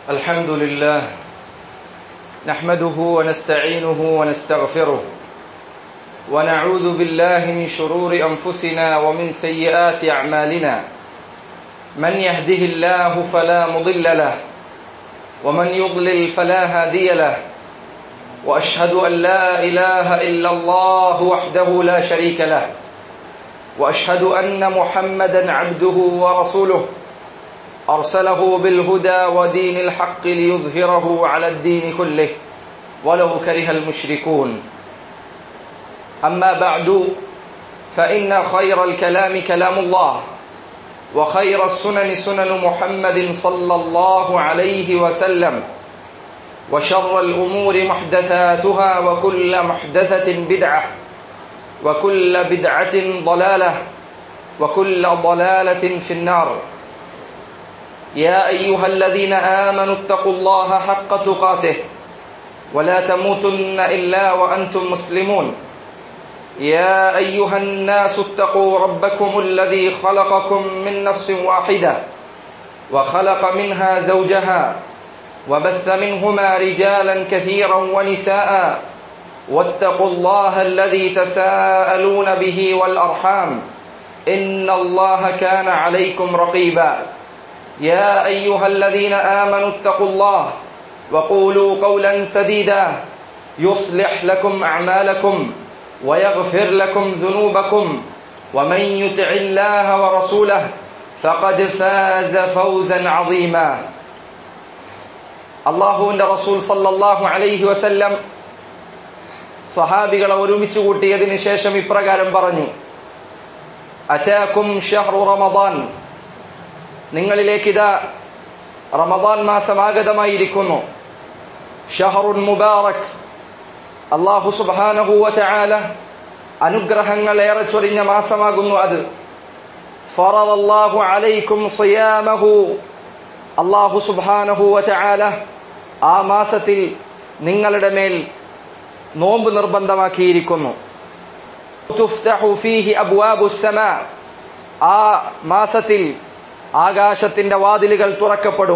الحمد لله نحمده ونستعينه ونستغفره ونعوذ بالله من شرور انفسنا ومن سيئات اعمالنا من يهده الله فلا مضل له ومن يضلل فلا هادي له واشهد ان لا اله الا الله وحده لا شريك له واشهد ان محمدا عبده ورسوله ارسله بالهدى ودين الحق ليظهره على الدين كله ولو كره المشركون اما بعد فان خير الكلام كلام الله وخير السنن سنن محمد صلى الله عليه وسلم وشر الامور محدثاتها وكل محدثه بدعه وكل بدعه ضلاله وكل ضلاله في النار يا ايها الذين امنوا اتقوا الله حق تقاته ولا تموتن الا وانتم مسلمون يا ايها الناس اتقوا ربكم الذي خلقكم من نفس واحده وخلق منها زوجها وبث منهما رجالا كثيرا ونساء واتقوا الله الذي تساءلون به والارحام ان الله كان عليكم رقيبا يا ايها الذين امنوا اتقوا الله وقولوا قولا سديدا يصلح لكم اعمالكم ويغفر لكم ذنوبكم ومن يطع الله ورسوله فقد فاز فوزا عظيما അള്ളാഹുവിന്റെ റസൂൽ സല്ലല്ലാഹു അലൈഹി വസല്ലം സഹാബികളെ ഒരുമിച്ച് കൂട്ടിയതിനു ശേഷം ഇപ്രകാരം പറഞ്ഞു അറ്റാക്കും ഷഹ്റു റമദാൻ നിങ്ങളിലേക്ക് ഇതാ റമദാൻ മാസം ആഗതമായിരിക്കുന്നു ഷഹറുൻ മുബാറക് അള്ളാഹു സുബാനഹുവ ചാല അനുഗ്രഹങ്ങൾ ഏറെ ചൊരിഞ്ഞ മാസമാകുന്നു അത് ഫറദല്ലാഹു അലൈക്കും സിയാമഹു അള്ളാഹു സുബാനഹുവ ചാല ആ മാസത്തിൽ നിങ്ങളുടെ മേൽ നോമ്പ് നിർബന്ധമാക്കിയിരിക്കുന്നു തുഫ്തഹു ഫീഹി അബ്വാബു സമാ ആ മാസത്തിൽ ആകാശത്തിന്റെ വാതിലുകൾ തുറക്കപ്പെടും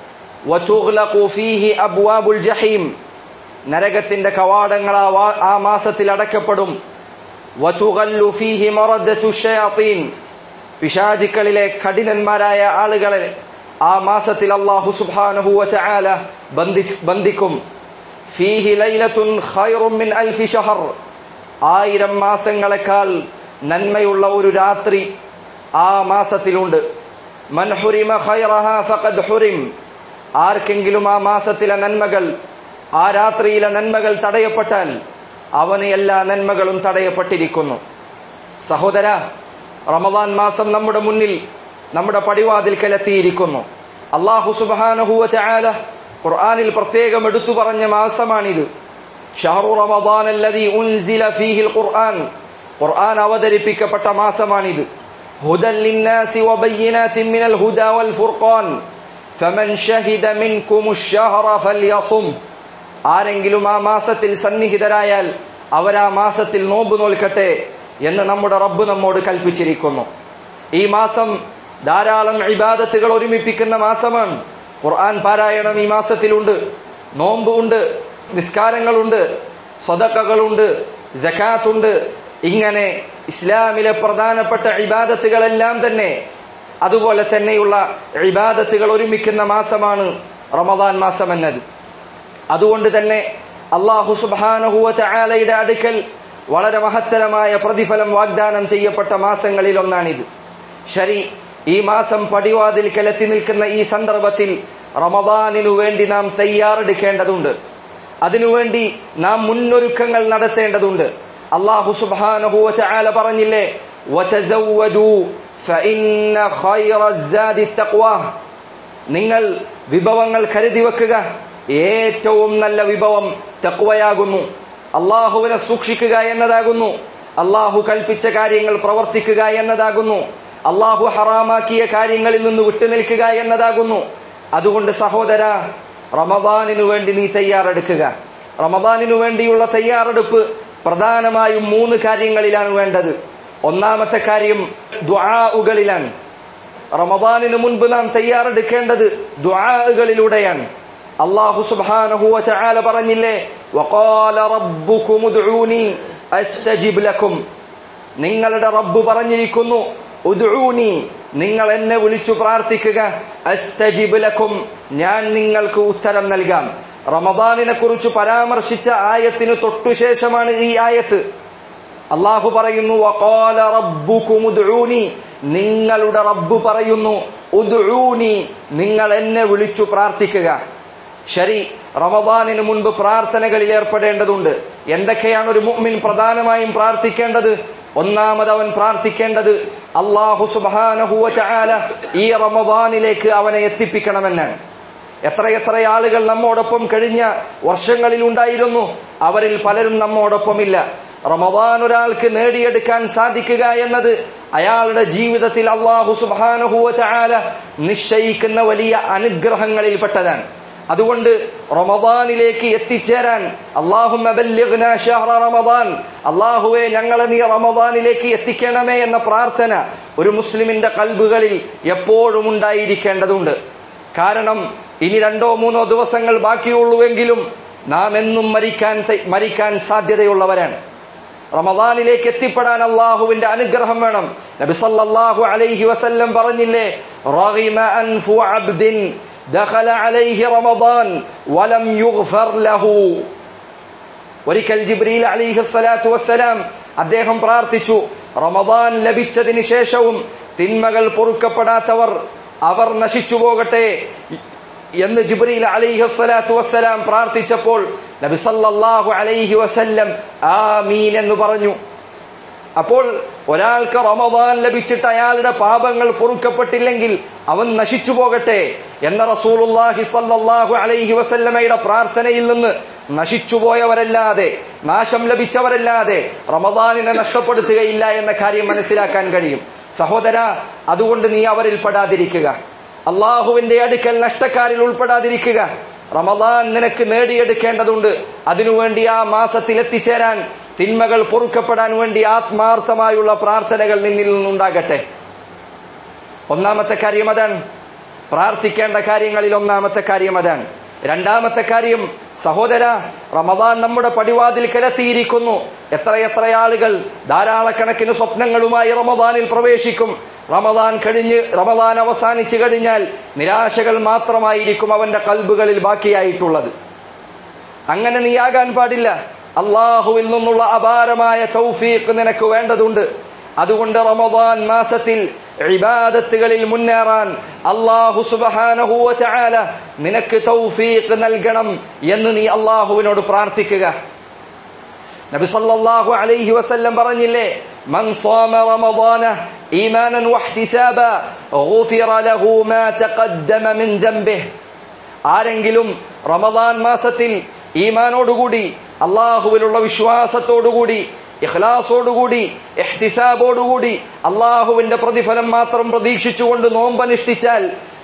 ഫീഹി അബ്വാബുൽ ജഹീം നരകത്തിന്റെ കവാടങ്ങൾ ആ മാസത്തിൽ അടക്കപ്പെടും ഫീഹി ഷയാത്തീൻ പിശാചിക്കളിലെ കഠിനന്മാരായ ആളുകളെ ആ മാസത്തിൽ അള്ളാഹു സുബ്ഹാനഹു വതആല ബന്ധിക്കും ഫീഹി ലൈലത്തുൻ ഖൈറും മിൻ അൽഫി ഷഹർ ആയിരം മാസങ്ങളെക്കാൾ നന്മയുള്ള ഒരു രാത്രി ആ മാസത്തിലുണ്ട് മൻ ഹുരിമ ഖൈറഹ ഫഖദ് ഹുരിം ആർക്കെങ്കിലും ആ മാസത്തിലെ നന്മകൾ ആ രാത്രിയിലെ നന്മകൾ തടയപ്പെട്ടാൽ അവന് എല്ലാ നന്മകളും തടയപ്പെട്ടിരിക്കുന്നു സഹോദര റമദാൻ മാസം നമ്മുടെ മുന്നിൽ നമ്മുടെ പടിവാതിൽക്കലെത്തിയിരിക്കുന്നു അള്ളാഹു സുബാനഹുവ ചായാല ഖുർആാനിൽ പ്രത്യേകം എടുത്തു പറഞ്ഞ മാസമാണിത് ഷഹറു റമദാൻ അല്ലദീ ഉൻസില ഫീഹിൽ ഖുർആൻ ഖുർആൻ അവതരിപ്പിക്കപ്പെട്ട മാസമാണിത് هدى للناس وبينات من الهدى والفرقان فمن شهد منكم الشهر فليصم ആരെങ്കിലും ആ മാസത്തിൽ സന്നിഹിതരായാൽ അവരാ മാസത്തിൽ നോമ്പ് നോൽക്കട്ടെ എന്ന് നമ്മുടെ റബ്ബ് നമ്മോട് കൽപ്പിച്ചിരിക്കുന്നു ഈ മാസം ധാരാളം ഇബാദത്തുകൾ ഒരുമിപ്പിക്കുന്ന മാസമാണ് ഖുർആൻ പാരായണം ഈ മാസത്തിലുണ്ട് നോമ്പ് ഉണ്ട് നിസ്കാരങ്ങളുണ്ട് സ്വതക്കകളുണ്ട് ജക്കാത്തുണ്ട് ഇങ്ങനെ ഇസ്ലാമിലെ പ്രധാനപ്പെട്ട ഇബാദത്തുകളെല്ലാം തന്നെ അതുപോലെ തന്നെയുള്ള ഇബാദത്തുകൾ ഒരുമിക്കുന്ന മാസമാണ് റമദാൻ മാസം എന്നത് അതുകൊണ്ട് തന്നെ അള്ളാഹു സുബാനഹുവ ചായാലയുടെ അടുക്കൽ വളരെ മഹത്തരമായ പ്രതിഫലം വാഗ്ദാനം ചെയ്യപ്പെട്ട മാസങ്ങളിൽ ഒന്നാണിത് ശരി ഈ മാസം പടിവാതിൽക്കൽ എത്തി നിൽക്കുന്ന ഈ സന്ദർഭത്തിൽ റമദാനിനു വേണ്ടി നാം തയ്യാറെടുക്കേണ്ടതുണ്ട് അതിനുവേണ്ടി നാം മുന്നൊരുക്കങ്ങൾ നടത്തേണ്ടതുണ്ട് അള്ളാഹു സുബാനഹുവ ചായാല പറഞ്ഞില്ലേ നിങ്ങൾ വിഭവങ്ങൾ കരുതി വെക്കുക ഏറ്റവും നല്ല വിഭവം തക്വയാകുന്നു അള്ളാഹുവിനെ സൂക്ഷിക്കുക എന്നതാകുന്നു അള്ളാഹു കൽപ്പിച്ച കാര്യങ്ങൾ പ്രവർത്തിക്കുക എന്നതാകുന്നു അള്ളാഹു ഹറാമാക്കിയ കാര്യങ്ങളിൽ നിന്ന് വിട്ടുനിൽക്കുക എന്നതാകുന്നു അതുകൊണ്ട് സഹോദര റമദാനിനു വേണ്ടി നീ തയ്യാറെടുക്കുക റമദാനിനു വേണ്ടിയുള്ള തയ്യാറെടുപ്പ് പ്രധാനമായും മൂന്ന് കാര്യങ്ങളിലാണ് വേണ്ടത് ഒന്നാമത്തെ കാര്യം ദ്വാഉകളിലാണ് റമദാനിന് മുൻപ് നാം തയ്യാറെടുക്കേണ്ടത് ദുആകളിലൂടെയാണ് അള്ളാഹു സുബ്ഹാനഹു വതആല പറഞ്ഞില്ലേ വഖാല റബ്ബുകും ഉദ്ഊനി അസ്തജിബ് ലക്കും നിങ്ങളുടെ റബ്ബ് പറഞ്ഞിരിക്കുന്നു ഉദ്ഊനി നിങ്ങൾ എന്നെ വിളിച്ചു പ്രാർത്ഥിക്കുക അസ്തജിബ് ലക്കും ഞാൻ നിങ്ങൾക്ക് ഉത്തരം നൽകാം റമദാനിനെ കുറിച്ച് പരാമർശിച്ച ആയത്തിന് തൊട്ടുശേഷമാണ് ഈ ആയത്ത് അള്ളാഹു പറയുന്നു വഖാല റബ്ബുകും ഉദ്ഊനി നിങ്ങളുടെ റബ്ബ് പറയുന്നു ഉദ്ഊനി നിങ്ങൾ എന്നെ വിളിച്ചു പ്രാർത്ഥിക്കുക ശരി റമദാനിന് മുൻപ് പ്രാർത്ഥനകളിൽ ഏർപ്പെടേണ്ടതുണ്ട് എന്തൊക്കെയാണ് ഒരു മുഅ്മിൻ പ്രധാനമായും പ്രാർത്ഥിക്കേണ്ടത് ഒന്നാമത് അവൻ പ്രാർത്ഥിക്കേണ്ടത് അള്ളാഹു സുബാനഹുവ ചാല ഈ റമദാനിലേക്ക് അവനെ എത്തിപ്പിക്കണമെന്നാണ് എത്രയെത്ര ആളുകൾ നമ്മോടൊപ്പം കഴിഞ്ഞ വർഷങ്ങളിൽ ഉണ്ടായിരുന്നു അവരിൽ പലരും നമ്മോടൊപ്പമില്ല റമദാൻ ഒരാൾക്ക് നേടിയെടുക്കാൻ സാധിക്കുക എന്നത് അയാളുടെ ജീവിതത്തിൽ അള്ളാഹു സുബാനഹുവ ചാല നിശ്ചയിക്കുന്ന വലിയ അനുഗ്രഹങ്ങളിൽപ്പെട്ടതാണ് അതുകൊണ്ട് റമദാനിലേക്ക് എത്തിച്ചേരാൻ റമദാൻ അള്ളാഹുവെ ഞങ്ങളെ നീ റമദാനിലേക്ക് എത്തിക്കണമേ എന്ന പ്രാർത്ഥന ഒരു മുസ്ലിമിന്റെ കൽബുകളിൽ എപ്പോഴും ഉണ്ടായിരിക്കേണ്ടതുണ്ട് കാരണം ഇനി രണ്ടോ മൂന്നോ ദിവസങ്ങൾ ബാക്കിയുള്ളൂവെങ്കിലും നാം എന്നും മരിക്കാൻ മരിക്കാൻ സാധ്യതയുള്ളവരാണ് റമദാനിലേക്ക് എത്തിപ്പെടാൻ അള്ളാഹുവിന്റെ അനുഗ്രഹം വേണം നബി സല്ലല്ലാഹു അലൈഹി വസല്ലം പറഞ്ഞില്ലേ റഗിമ അൻഫു അബ്ദിൻ ദഖല അലൈഹി റമദാൻ വലം യുഗ്ഫർ ലഹു ഒരിക്കൽ ജിബ്രീൽ അലൈഹി സ്വലാത്തു വസ്സലാം അദ്ദേഹം പ്രാർത്ഥിച്ചു റമദാൻ ലഭിച്ചതിന് ശേഷവും തിന്മകൾ പൊറുക്കപ്പെടാത്തവർ അവർ നശിച്ചു പോകട്ടെ എന്ന് ജിബ്രീൽ അലൈഹി സ്വലാത്തു വസ്സലാം പ്രാർത്ഥിച്ചപ്പോൾ നബി സല്ലല്ലാഹു അലൈഹി വസല്ലം ആമീൻ എന്ന് പറഞ്ഞു അപ്പോൾ ഒരാൾക്ക് റമദാൻ ലഭിച്ചിട്ട് അയാളുടെ പാപങ്ങൾ പൊറുക്കപ്പെട്ടില്ലെങ്കിൽ അവൻ നശിച്ചു പോകട്ടെ എന്ന റസൂലുള്ളാഹി സല്ലല്ലാഹു അലൈഹി വസല്ലമയുടെ പ്രാർത്ഥനയിൽ നിന്ന് നശിച്ചുപോയവരല്ലാതെ നാശം ലഭിച്ചവരല്ലാതെ റമദാനിനെ നഷ്ടപ്പെടുത്തുകയില്ല എന്ന കാര്യം മനസ്സിലാക്കാൻ കഴിയും സഹോദര അതുകൊണ്ട് നീ അവരിൽ പെടാതിരിക്കുക അള്ളാഹുവിന്റെ അടുക്കൽ നഷ്ടക്കാരിൽ ഉൾപ്പെടാതിരിക്കുക റമദാൻ നിനക്ക് നേടിയെടുക്കേണ്ടതുണ്ട് അതിനുവേണ്ടി ആ മാസത്തിൽ എത്തിച്ചേരാൻ തിന്മകൾ പൊറുക്കപ്പെടാൻ വേണ്ടി ആത്മാർത്ഥമായുള്ള പ്രാർത്ഥനകൾ നിന്നിൽ നിന്നുണ്ടാകട്ടെ ഒന്നാമത്തെ കാര്യം അതാണ് പ്രാർത്ഥിക്കേണ്ട കാര്യങ്ങളിൽ ഒന്നാമത്തെ കാര്യം അതാണ് രണ്ടാമത്തെ കാര്യം സഹോദര റമദാൻ നമ്മുടെ പടിവാതിൽ കിടത്തിയിരിക്കുന്നു എത്രയെത്ര ആളുകൾ ധാരാളക്കണക്കിന് സ്വപ്നങ്ങളുമായി റമദാനിൽ പ്രവേശിക്കും റമദാൻ കഴിഞ്ഞ് റമദാൻ അവസാനിച്ചു കഴിഞ്ഞാൽ നിരാശകൾ മാത്രമായിരിക്കും അവന്റെ കൽബുകളിൽ ബാക്കിയായിട്ടുള്ളത് അങ്ങനെ നീയാകാൻ പാടില്ല അള്ളാഹുവിൽ നിന്നുള്ള അപാരമായ തൗഫീഖ് നിനക്ക് വേണ്ടതുണ്ട് അതുകൊണ്ട് റമദാൻ മാസത്തിൽ ഇബാദത്തുകളിൽ മുന്നേറാൻ അള്ളാഹു സുബഹാനഹുവ ചാല നിനക്ക് തൗഫീഖ് നൽകണം എന്ന് നീ അള്ളാഹുവിനോട് പ്രാർത്ഥിക്കുക നബി സല്ലല്ലാഹു അലൈഹി വസല്ലം പറഞ്ഞില്ലേ മൻ صام رمضان ايمانا واحتسابا غفر له ما تقدم من ذنبه ആരെങ്കിലും റമദാൻ മാസത്തിൽ ഈമാനോടുകൂടി അള്ളാഹുവിലുള്ള വിശ്വാസത്തോടുകൂടി ഇഖ്ലാസോടുകൂടി എഹ്തിസാബോടുകൂടി അള്ളാഹുവിന്റെ പ്രതിഫലം മാത്രം പ്രതീക്ഷിച്ചുകൊണ്ട് നോമ്പനുഷ്ഠിച്ചാൽ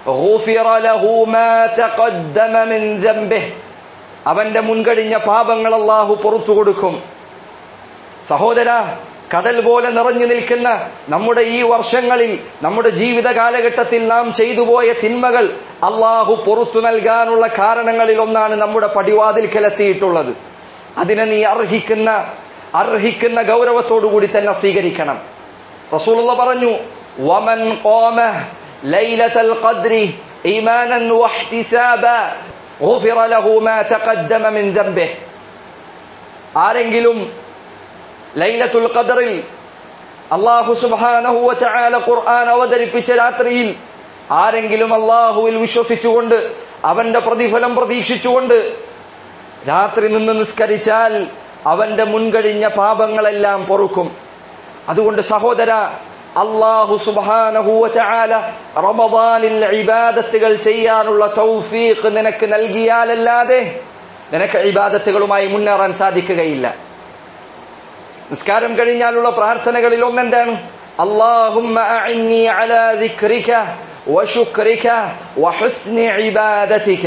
അവന്റെ മുൻകഴിഞ്ഞ പാപങ്ങൾ അള്ളാഹു പുറത്തു കൊടുക്കും സഹോദര കടൽ പോലെ നിറഞ്ഞു നിൽക്കുന്ന നമ്മുടെ ഈ വർഷങ്ങളിൽ നമ്മുടെ ജീവിത കാലഘട്ടത്തിൽ നാം ചെയ്തുപോയ തിന്മകൾ അള്ളാഹു പുറത്തു നൽകാനുള്ള കാരണങ്ങളിൽ ഒന്നാണ് നമ്മുടെ പടിവാതിൽക്കലെത്തിയിട്ടുള്ളത് അതിനെ നീ അർഹിക്കുന്ന അർഹിക്കുന്ന ഗൗരവത്തോടുകൂടി തന്നെ സ്വീകരിക്കണം റസൂലുള്ള പറഞ്ഞു വമൻ ഖാമ ലൈലത്തൽ ഖദ്രി ഈമാനൻ വഹ്തിസാബ غفر له ما تقدم من ذنبه ആരെങ്കിലും ലൈലത്തുൽ ഖദറിൽ അള്ളാഹു സുബ്ഹാനഹു വതആല ഖുർആൻ അവതരിപ്പിച്ച രാത്രിയിൽ ആരെങ്കിലും അള്ളാഹുവിൽ വിശ്വസിച്ചുകൊണ്ട് അവന്റെ പ്രതിഫലം പ്രതീക്ഷിച്ചുകൊണ്ട് രാത്രി നിന്ന് നിസ്കരിച്ചാൽ അവന്റെ മുൻകഴിഞ്ഞ പാപങ്ങളെല്ലാം പൊറുക്കും അതുകൊണ്ട് സഹോദര അള്ളാഹു സുബാനഹുല റമദാനിൽ ഇബാദത്തുകൾ ചെയ്യാനുള്ള തൗഫീഖ് നിനക്ക് നൽകിയാലല്ലാതെ നിനക്ക് ഇബാദത്തുകളുമായി മുന്നേറാൻ സാധിക്കുകയില്ല നിസ്കാരം കഴിഞ്ഞാലുള്ള പ്രാർത്ഥനകളിൽ ഒന്നെന്താണ് اللهم أعني على ذكرك وشكرك وحسن عبادتك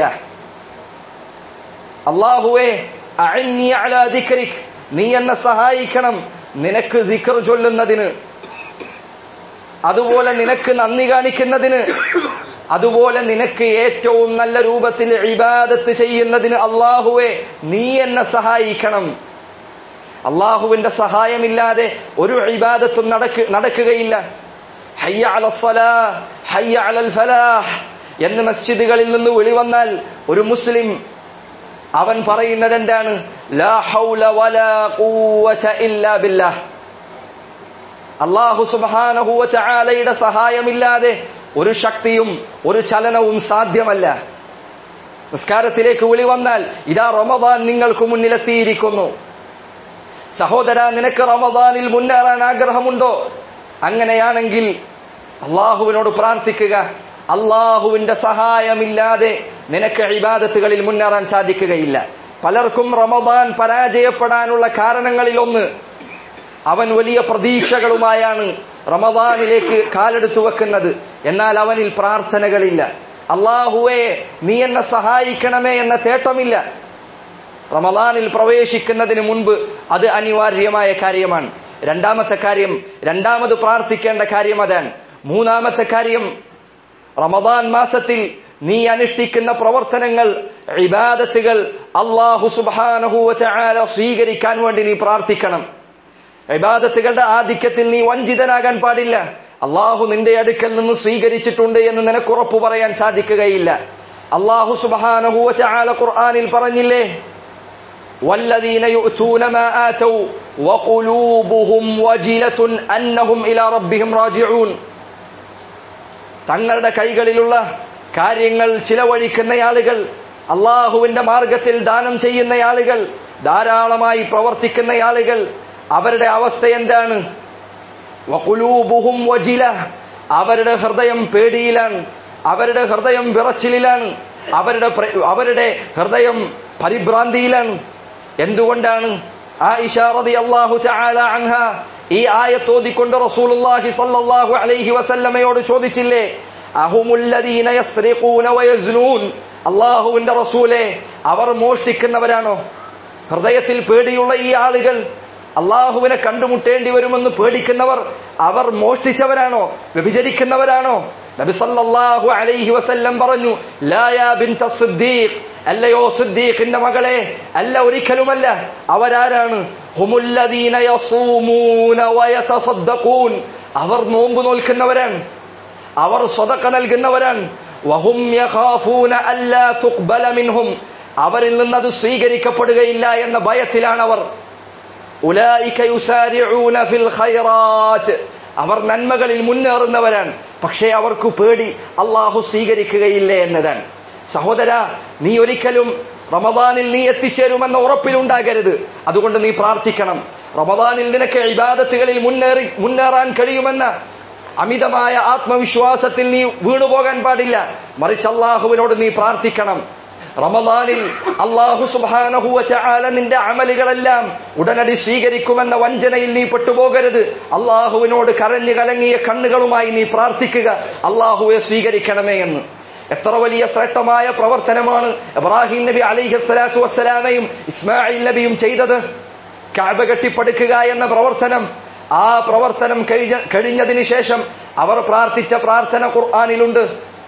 അള്ളാഹുവേ അعني على ذكرك നീ എന്നെ സഹായിക്കണം നിനക്ക് ദിക്ർ ചൊല്ലുന്നതിന് അതുപോലെ നിനക്ക് നന്ദി കാണിക്കുന്നതിന് അതുപോലെ നിനക്ക് ഏറ്റവും നല്ല രൂപത്തിൽ ഇബാദത്ത് ചെയ്യുന്നതിന് അള്ളാഹുവെ നീ എന്നെ സഹായിക്കണം അള്ളാഹുവിന്റെ സഹായമില്ലാതെ ഒരു ഇബാദത്തും നടക്ക് നടക്കുകയില്ല ഹയ്യ അലസ്സലാ, ഹയ്യ അലൽ ഫലാഹ് എന്ന് മസ്ജിദുകളിൽ നിന്ന് വിളിവന്നാൽ ഒരു മുസ്ലിം അവൻ പറയുന്നത് എന്താണ് ലാ ഹൗല വലാ ഖുവത ഇല്ലാ ബില്ലാഹ് അള്ളാഹു സുബ്ഹാനഹു വ തആലയുടെ സഹായമില്ലാതെ ഒരു ശക്തിയും ഒരു ചലനവും സാധ്യമല്ല നിസ്കാരത്തിലേക്ക് വിളി വന്നാൽ ഇതാ റമദാൻ നിങ്ങൾക്ക് മുന്നിലെത്തിയിരിക്കുന്നു സഹോദര നിനക്ക് റമദാനിൽ മുന്നേറാൻ ആഗ്രഹമുണ്ടോ അങ്ങനെയാണെങ്കിൽ അള്ളാഹുവിനോട് പ്രാർത്ഥിക്കുക അള്ളാഹുവിന്റെ സഹായമില്ലാതെ നിനക്ക് ഇബാദത്തുകളിൽ മുന്നേറാൻ സാധിക്കുകയില്ല പലർക്കും റമദാൻ പരാജയപ്പെടാനുള്ള കാരണങ്ങളിൽ ഒന്ന് അവൻ വലിയ പ്രതീക്ഷകളുമായാണ് റമദാനിലേക്ക് കാലെടുത്തു വെക്കുന്നത് എന്നാൽ അവനിൽ പ്രാർത്ഥനകളില്ല അള്ളാഹുവേ നീ എന്നെ സഹായിക്കണമേ എന്ന തേട്ടമില്ല റമദാനിൽ പ്രവേശിക്കുന്നതിന് മുൻപ് അത് അനിവാര്യമായ കാര്യമാണ് രണ്ടാമത്തെ കാര്യം രണ്ടാമത് പ്രാർത്ഥിക്കേണ്ട കാര്യം അതാണ് മൂന്നാമത്തെ കാര്യം റമദാൻ മാസത്തിൽ നീ അനുഷ്ഠിക്കുന്ന പ്രവർത്തനങ്ങൾ ഇബാദത്തുകൾ അള്ളാഹു സുബ്ഹാനഹു വ തആല സ്വീകരിക്കാൻ വേണ്ടി നീ പ്രാർത്ഥിക്കണം ഇബാദത്തുകളുടെ ആധിക്യത്തിൽ നീ വഞ്ചിതനാകാൻ പാടില്ല അള്ളാഹു നിന്റെ അടുക്കൽ നിന്ന് സ്വീകരിച്ചിട്ടുണ്ട് എന്ന് നിനക്ക് ഉറപ്പു പറയാൻ സാധിക്കുകയില്ല അള്ളാഹു സുബ്ഹാനഹു വ തആല ഖുർആനിൽ പറഞ്ഞില്ലേ والذين يؤتون ما آتوا وقلوبهم وجلة أنهم إلى ربهم راجعون തങ്ങളുടെ കൈകളിലുള്ള കാര്യങ്ങൾ ചിലവഴിക്കുന്ന ആളുകൾ അള്ളാഹുവിന്റെ മാർഗത്തിൽ ദാനം ചെയ്യുന്ന ആളുകൾ ധാരാളമായി പ്രവർത്തിക്കുന്ന ആളുകൾ അവരുടെ അവസ്ഥ എന്താണ് വഖുലൂബുഹും വജില അവരുടെ ഹൃദയം പേടിയിലാണ് അവരുടെ ഹൃദയം വിറച്ചിലിലാണ് അവരുടെ പ്ര- അവരുടെ ഹൃദയം പരിഭ്രാന്തിയിലാണ് എന്തുകൊണ്ടാണ് ആയിഷ റളിയല്ലാഹു തആല അൻഹ ഈ ആയത്തോതിക്കൊണ്ട് റസൂലുള്ളാഹി സ്വല്ലല്ലാഹു അലൈഹി വസല്ലമയോട് ചോദിച്ചില്ലേ അഹുമുല്ലദീന യസ്രിഖൂന വയസ്നൂൻ അള്ളാഹുവിന്റെ റസൂലെ അവർ മോഷ്ടിക്കുന്നവരാണോ ഹൃദയത്തിൽ പേടിയുള്ള ഈ ആളുകൾ അള്ളാഹുവിനെ കണ്ടുമുട്ടേണ്ടി വരുമെന്ന് പേടിക്കുന്നവർ അവർ മോഷ്ടിച്ചവരാണോ വ്യഭിചരിക്കുന്നവരാണോ നബി സല്ലല്ലാഹു അലൈഹി വസല്ലം പറഞ്ഞു ലാ യാ ബിൻത സിദ്ദീഖ് അല്ലയോ സിദ്ദീഖിന്റെ മകളെ അല്ല ഒരിക്കലുമല്ല അവരാരാണ് ഹുമുല്ലദീന യസൂമൂന വയതസദ്ദഖൂൻ അവർ നോമ്പ് നോൽക്കുന്നവരാണ് അവർ സ്വതക്ക നൽകുന്നവരാണ് വഹും യഖാഫൂന അല്ലാ തുഖ്ബല മിൻഹും അവരിൽ നിന്ന് അത് സ്വീകരിക്കപ്പെടുകയില്ല എന്ന ഭയത്തിലാണ് അവർ ഉലായിക യുസാരിഊന ഫിൽ ഖൈറാത്ത് അവർ നന്മകളിൽ മുന്നേറുന്നവരാണ് പക്ഷേ അവർക്ക് പേടി അള്ളാഹു സ്വീകരിക്കുകയില്ലേ എന്നതാണ് സഹോദര നീ ഒരിക്കലും റമദാനിൽ നീ എത്തിച്ചേരുമെന്ന ഉറപ്പിലുണ്ടാകരുത് അതുകൊണ്ട് നീ പ്രാർത്ഥിക്കണം റമദാനിൽ നിനക്ക് ഇബാദത്തുകളിൽ മുന്നേറി മുന്നേറാൻ കഴിയുമെന്ന അമിതമായ ആത്മവിശ്വാസത്തിൽ നീ വീണുപോകാൻ പാടില്ല മറിച്ച് അള്ളാഹുവിനോട് നീ പ്രാർത്ഥിക്കണം റമദാനിൽ അള്ളാഹു സുബ്ഹാനഹു വ തആല നിന്റെ അമലുകളെല്ലാം ഉടനടി സ്വീകരിക്കുമെന്ന വഞ്ചനയിൽ നീ പെട്ടുപോകരുത് അള്ളാഹുവിനോട് കരഞ്ഞു കലങ്ങിയ കണ്ണുകളുമായി നീ പ്രാർത്ഥിക്കുക അള്ളാഹുവെ സ്വീകരിക്കണമേ എന്ന് എത്ര വലിയ ശ്രേഷ്ഠമായ പ്രവർത്തനമാണ് ഇബ്രാഹിം നബി അലൈഹി സ്വലാത്തു വസ്സലാമയും ഇസ്മായിൽ നബിയും ചെയ്തത് കാബ കെട്ടിപ്പടുക്കുക എന്ന പ്രവർത്തനം ആ പ്രവർത്തനം കഴിഞ്ഞ കഴിഞ്ഞതിന് ശേഷം അവർ പ്രാർത്ഥിച്ച പ്രാർത്ഥന ഖുർആനിലുണ്ട്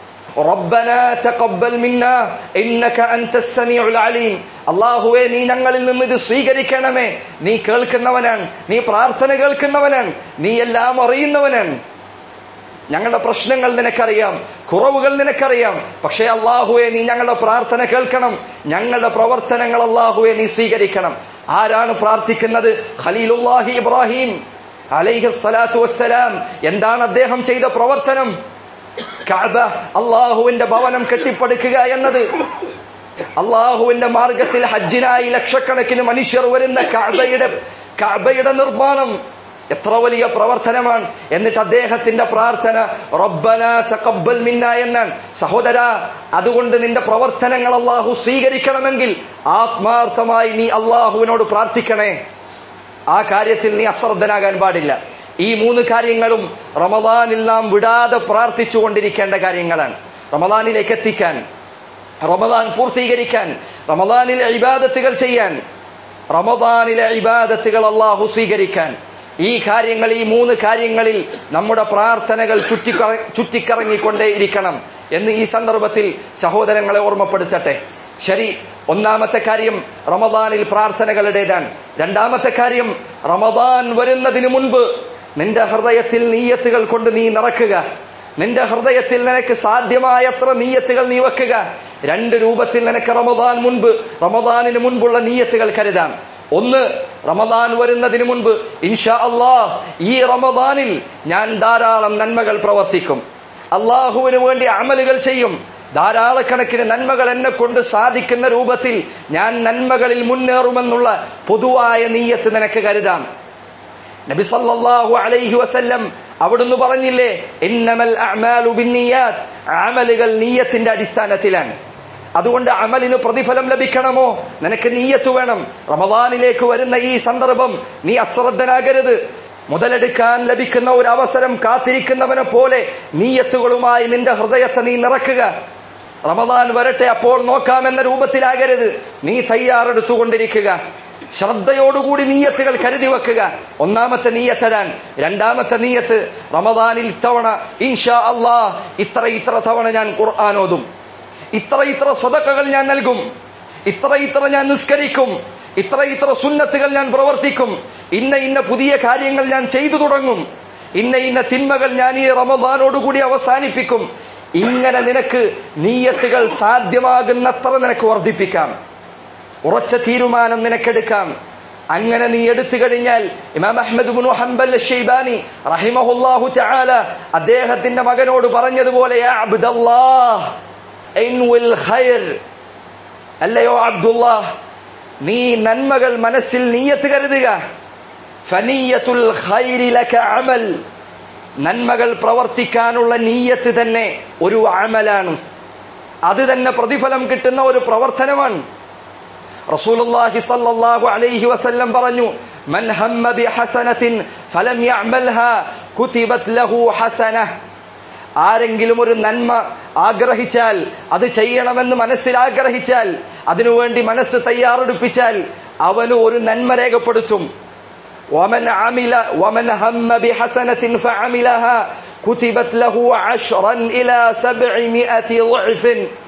ربنا تقبل منا انك انت السميع العليم അള്ളാഹുവെ നീ ഞങ്ങളിൽ നിന്ന് ഇത് സ്വീകരിക്കണമേ നീ കേൾക്കുന്നവനാണ് നീ പ്രാർത്ഥന കേൾക്കുന്നവനാണ് നീ എല്ലാം അറിയുന്നവനാണ് ഞങ്ങളുടെ പ്രശ്നങ്ങൾ നിനക്കറിയാം കുറവുകൾ നിനക്കറിയാം പക്ഷേ അള്ളാഹുവെ നീ ഞങ്ങളുടെ പ്രാർത്ഥന കേൾക്കണം ഞങ്ങളുടെ പ്രവർത്തനങ്ങൾ അള്ളാഹുവെ നീ സ്വീകരിക്കണം ആരാണ് പ്രാർത്ഥിക്കുന്നത് ഖലീലുല്ലാഹി ഇബ്രാഹിം അലൈഹി സ്വലാത്തു വസ്സലാം എന്താണ് അദ്ദേഹം ചെയ്ത പ്രവർത്തനം കഅബ അള്ളാഹുവിന്റെ ഭവനം കെട്ടിപ്പടുക്കുക എന്നത് അള്ളാഹുവിന്റെ മാർഗത്തിൽ ഹജ്ജിനായി ലക്ഷക്കണക്കിന് മനുഷ്യർ വരുന്ന കഅബയുടെ കഅബയുടെ നിർമ്മാണം എത്ര വലിയ പ്രവർത്തനമാണ് എന്നിട്ട് അദ്ദേഹത്തിന്റെ പ്രാർത്ഥന റബ്ബന തഖബ്ബൽ മിന്ന എന്നാണ് സഹോദര അതുകൊണ്ട് നിന്റെ പ്രവർത്തനങ്ങൾ അള്ളാഹു സ്വീകരിക്കണമെങ്കിൽ ആത്മാർത്ഥമായി നീ അള്ളാഹുവിനോട് പ്രാർത്ഥിക്കണേ ആ കാര്യത്തിൽ നീ അശ്രദ്ധനാകാൻ പാടില്ല ഈ മൂന്ന് കാര്യങ്ങളും റമദാനിൽ നാം വിടാതെ പ്രാർത്ഥിച്ചു കൊണ്ടിരിക്കേണ്ട കാര്യങ്ങളാണ് റമദാനിലേക്ക് എത്തിക്കാൻ റമദാൻ പൂർത്തീകരിക്കാൻ റമദാനിൽ ഇബാദത്തുകൾ ചെയ്യാൻ റമദാനിലെ ഇബാദത്തുകൾ അള്ളാഹു സ്വീകരിക്കാൻ ഈ കാര്യങ്ങൾ ഈ മൂന്ന് കാര്യങ്ങളിൽ നമ്മുടെ പ്രാർത്ഥനകൾ ചുറ്റിക്കറ ചുറ്റിക്കറങ്ങിക്കൊണ്ടേ ഇരിക്കണം എന്ന് ഈ സന്ദർഭത്തിൽ സഹോദരങ്ങളെ ഓർമ്മപ്പെടുത്തട്ടെ ശരി ഒന്നാമത്തെ കാര്യം റമദാനിൽ പ്രാർത്ഥനകളുടേതാണ് രണ്ടാമത്തെ കാര്യം റമദാൻ വരുന്നതിന് മുൻപ് നിന്റെ ഹൃദയത്തിൽ നീയത്തുകൾ കൊണ്ട് നീ നിറക്കുക നിന്റെ ഹൃദയത്തിൽ നിനക്ക് സാധ്യമായത്ര നീയത്തുകൾ നീ വെക്കുക രണ്ട് രൂപത്തിൽ നിനക്ക് റമദാൻ മുൻപ് റമദാനിന് മുൻപുള്ള നീയത്തുകൾ കരുതാം ഒന്ന് റമദാൻ വരുന്നതിന് മുൻപ് ഇൻഷാ അള്ളാ ഈ റമദാനിൽ ഞാൻ ധാരാളം നന്മകൾ പ്രവർത്തിക്കും അള്ളാഹുവിന് വേണ്ടി അമലുകൾ ചെയ്യും ധാരാളക്കണക്കിന് നന്മകൾ എന്നെ കൊണ്ട് സാധിക്കുന്ന രൂപത്തിൽ ഞാൻ നന്മകളിൽ മുന്നേറുമെന്നുള്ള പൊതുവായ നീയത്ത് നിനക്ക് കരുതാം നബി സല്ലല്ലാഹു അലൈഹി വസല്ലം അവിടുന്ന് പറഞ്ഞില്ലേ ഇന്നമൽ അഅമാലു ബിന്നിയാത്ത് അമലുകൾ നീയത്തിന്റെ അടിസ്ഥാനത്തിലാണ് അതുകൊണ്ട് അമലിന് പ്രതിഫലം ലഭിക്കണമോ നിനക്ക് നീയത്ത് വേണം റമദാനിലേക്ക് വരുന്ന ഈ സന്ദർഭം നീ അശ്രദ്ധനാകരുത് മുതലെടുക്കാൻ ലഭിക്കുന്ന ഒരു അവസരം കാത്തിരിക്കുന്നവനെ പോലെ നീയത്തുകളുമായി നിന്റെ ഹൃദയത്തെ നീ നിറക്കുക റമദാൻ വരട്ടെ അപ്പോൾ നോക്കാമെന്ന രൂപത്തിലാകരുത് നീ തയ്യാറെടുത്തുകൊണ്ടിരിക്കുക ശ്രദ്ധയോടുകൂടി നീയത്തുകൾ കരുതി വെക്കുക ഒന്നാമത്തെ നീയത്തതാണ് രണ്ടാമത്തെ നീയത്ത് റമദാനിൽ ഇത്തവണ ഇൻഷാ അള്ളാ ഇത്ര ഇത്ര തവണ ഞാൻ ഖുർആൻ ഓതും ഇത്ര ഇത്ര സ്വതക്കകൾ ഞാൻ നൽകും ഇത്ര ഇത്ര ഞാൻ നിസ്കരിക്കും ഇത്ര ഇത്ര സുന്നത്തുകൾ ഞാൻ പ്രവർത്തിക്കും ഇന്ന ഇന്ന പുതിയ കാര്യങ്ങൾ ഞാൻ ചെയ്തു തുടങ്ങും ഇന്ന ഇന്ന തിന്മകൾ ഞാൻ ഈ റമദാനോടുകൂടി അവസാനിപ്പിക്കും ഇങ്ങനെ നിനക്ക് നീയത്തുകൾ സാധ്യമാകുന്നത്ര നിനക്ക് വർദ്ധിപ്പിക്കാം ഉറച്ച തീരുമാനം നിനക്കെടുക്കാം അങ്ങനെ നീ എടുത്തു കഴിഞ്ഞാൽ ഇമാം അഹ്മദ് ബിൻ ഹംബൽ ഷെയ്ബാനി റഹിമഹുല്ലാഹു തആല അദ്ദേഹത്തിന്റെ മകനോട് പറഞ്ഞതുപോലെ യാ അബ്ദല്ലാഹ് ഇൻവിൽ ഖൈർ അല്ലയോ അബ്ദുല്ലാഹ് നീ നന്മകൾ മനസ്സിൽ നീയത്ത് കരുതുക ഫനീയത്തുൽ ഖൈരി ലക അമൽ നന്മകൾ പ്രവർത്തിക്കാനുള്ള നീയത്ത് തന്നെ ഒരു അമലാണ് അത് തന്നെ പ്രതിഫലം കിട്ടുന്ന ഒരു പ്രവർത്തനമാണ് റസൂലുള്ളാഹി സ്വല്ലല്ലാഹു അലൈഹി വസല്ലം പറഞ്ഞു മൻ ഹമ്മ ബിഹസനത്തിൻ ഫലം യഅമൽഹാ കുതിബത് ലഹു ഹസനഹ ആരെങ്കിലും ഒരു നന്മ ആഗ്രഹിച്ചാൽ അത് ചെയ്യണമെന്ന് മനസ്സിൽ ആഗ്രഹിച്ചാൽ അതിനുവേണ്ടി മനസ്സ് തയ്യാറെടുപ്പിച്ചാൽ അവന് ഒരു നന്മ രേഖപ്പെടുത്തും ومن عمل ومن هم بحسنة فعملها كتبت له عشرا إلى سبعمائة ضعف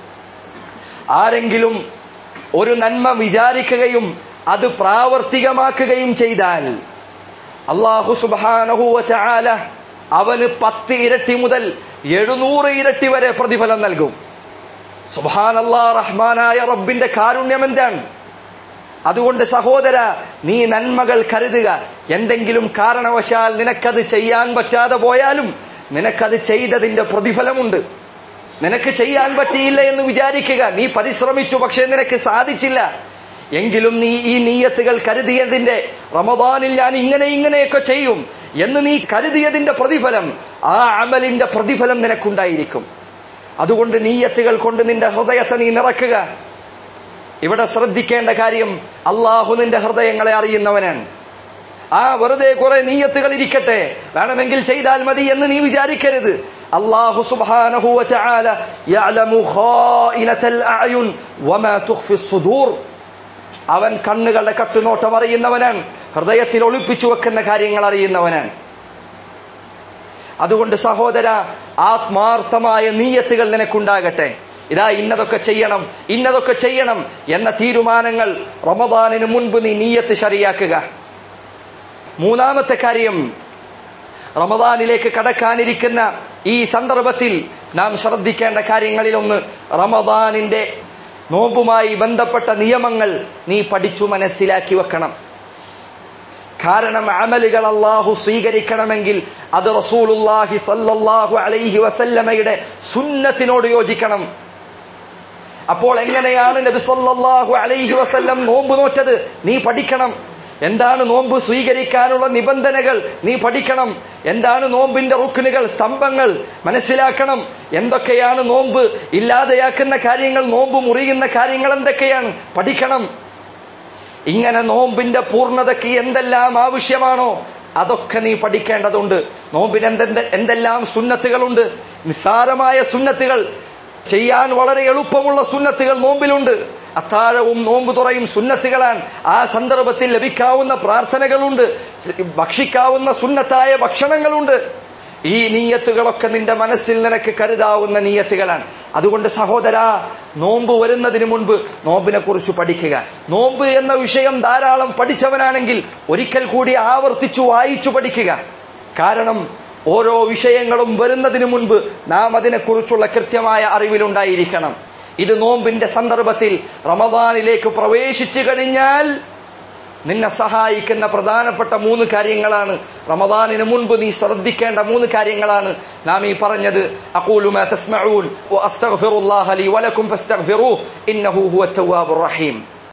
ആരെങ്കിലും ഒരു നന്മ വിചാരിക്കുകയും അത് പ്രാവർത്തികമാക്കുകയും ചെയ്താൽ അള്ളാഹു സുബാനഹുവ ചാല അവന് പത്ത് ഇരട്ടി മുതൽ എഴുന്നൂറ് ഇരട്ടി വരെ പ്രതിഫലം നൽകും സുബാൻ അള്ളാ റഹ്മാനായ റബ്ബിന്റെ കാരുണ്യം എന്താണ് അതുകൊണ്ട് സഹോദര നീ നന്മകൾ കരുതുക എന്തെങ്കിലും കാരണവശാൽ നിനക്കത് ചെയ്യാൻ പറ്റാതെ പോയാലും നിനക്കത് ചെയ്തതിന്റെ പ്രതിഫലമുണ്ട് നിനക്ക് ചെയ്യാൻ പറ്റിയില്ല എന്ന് വിചാരിക്കുക നീ പരിശ്രമിച്ചു പക്ഷെ നിനക്ക് സാധിച്ചില്ല എങ്കിലും നീ ഈ നീയത്തുകൾ കരുതിയതിന്റെ റമദാനിൽ ഞാൻ ഇങ്ങനെ ഇങ്ങനെയൊക്കെ ചെയ്യും എന്ന് നീ കരുതിയതിന്റെ പ്രതിഫലം ആ അമലിന്റെ പ്രതിഫലം നിനക്കുണ്ടായിരിക്കും അതുകൊണ്ട് നീയത്തുകൾ കൊണ്ട് നിന്റെ ഹൃദയത്തെ നീ നിറക്കുക ഇവിടെ ശ്രദ്ധിക്കേണ്ട കാര്യം അള്ളാഹു നിന്റെ ഹൃദയങ്ങളെ അറിയുന്നവനാണ് ആ വെറുതെ കുറെ നീയത്തുകൾ ഇരിക്കട്ടെ വേണമെങ്കിൽ ചെയ്താൽ മതി എന്ന് നീ വിചാരിക്കരുത് അള്ളാഹു സുബ്ഹാനഹു വതആല യഅലമു ഖായിനത്തൽ അഅയുൻ വമാ തുഖ്ഫി സുദൂർ അവൻ കണ്ണുകളുടെ കട്ടുനോട്ടം അറിയുന്നവനാണ് ഹൃദയത്തിൽ ഒളിപ്പിച്ചു വെക്കുന്ന കാര്യങ്ങൾ അറിയുന്നവനാണ് അതുകൊണ്ട് സഹോദര ആത്മാർത്ഥമായ നീയത്തുകൾ നിനക്കുണ്ടാകട്ടെ ഇതാ ഇന്നതൊക്കെ ചെയ്യണം ഇന്നതൊക്കെ ചെയ്യണം എന്ന തീരുമാനങ്ങൾ റമദാനിന് മുൻപ് നീ നീയത്ത് ശരിയാക്കുക മൂന്നാമത്തെ കാര്യം റമദാനിലേക്ക് കടക്കാനിരിക്കുന്ന ഈ സന്ദർഭത്തിൽ നാം ശ്രദ്ധിക്കേണ്ട കാര്യങ്ങളിൽ ഒന്ന് റമദാനിന്റെ നോമ്പുമായി ബന്ധപ്പെട്ട നിയമങ്ങൾ നീ പഠിച്ചു മനസ്സിലാക്കി വെക്കണം കാരണം അമലുകൾ അള്ളാഹു സ്വീകരിക്കണമെങ്കിൽ അത് റസൂലുല്ലാഹി സല്ലല്ലാഹു അലൈഹി വസല്ലമയുടെ സുന്നത്തിനോട് യോജിക്കണം അപ്പോൾ എങ്ങനെയാണ് നബി സല്ലല്ലാഹു അലൈഹി വസല്ലം നോമ്പ് നോറ്റത് നീ പഠിക്കണം എന്താണ് നോമ്പ് സ്വീകരിക്കാനുള്ള നിബന്ധനകൾ നീ പഠിക്കണം എന്താണ് നോമ്പിന്റെ റുക്കിനുകൾ സ്തംഭങ്ങൾ മനസ്സിലാക്കണം എന്തൊക്കെയാണ് നോമ്പ് ഇല്ലാതെയാക്കുന്ന കാര്യങ്ങൾ നോമ്പ് മുറിയുന്ന കാര്യങ്ങൾ എന്തൊക്കെയാണ് പഠിക്കണം ഇങ്ങനെ നോമ്പിന്റെ പൂർണ്ണതയ്ക്ക് എന്തെല്ലാം ആവശ്യമാണോ അതൊക്കെ നീ പഠിക്കേണ്ടതുണ്ട് നോമ്പിന് എന്തെന്ത് എന്തെല്ലാം സുന്നത്തുകളുണ്ട് നിസ്സാരമായ സുന്നത്തുകൾ ചെയ്യാൻ വളരെ എളുപ്പമുള്ള സുന്നത്തുകൾ നോമ്പിലുണ്ട് അത്താഴവും നോമ്പ് തുറയും സുന്നത്തുകളാണ് ആ സന്ദർഭത്തിൽ ലഭിക്കാവുന്ന പ്രാർത്ഥനകളുണ്ട് ഭക്ഷിക്കാവുന്ന സുന്നത്തായ ഭക്ഷണങ്ങളുണ്ട് ഈ നീയത്തുകളൊക്കെ നിന്റെ മനസ്സിൽ നിനക്ക് കരുതാവുന്ന നീയത്തുകളാണ് അതുകൊണ്ട് സഹോദര നോമ്പ് വരുന്നതിന് മുൻപ് നോമ്പിനെ കുറിച്ച് പഠിക്കുക നോമ്പ് എന്ന വിഷയം ധാരാളം പഠിച്ചവനാണെങ്കിൽ ഒരിക്കൽ കൂടി ആവർത്തിച്ചു വായിച്ചു പഠിക്കുക കാരണം ഓരോ വിഷയങ്ങളും വരുന്നതിന് മുൻപ് നാം അതിനെക്കുറിച്ചുള്ള കൃത്യമായ അറിവിലുണ്ടായിരിക്കണം ഇത് നോമ്പിന്റെ സന്ദർഭത്തിൽ റമദാനിലേക്ക് പ്രവേശിച്ചു കഴിഞ്ഞാൽ നിന്നെ സഹായിക്കുന്ന പ്രധാനപ്പെട്ട മൂന്ന് കാര്യങ്ങളാണ് റമദാനിന് മുൻപ് നീ ശ്രദ്ധിക്കേണ്ട മൂന്ന് കാര്യങ്ങളാണ് നാം ഈ പറഞ്ഞത് അഖൂലു മാ തസ്മഊൻ വഅസ്തഗ്ഫിറുല്ലാഹ ലി വലക്കും ഫസ്തഗ്ഫിറൂഹ് ഇന്നഹു ഹുവ തവ്വാബുർ റഹീം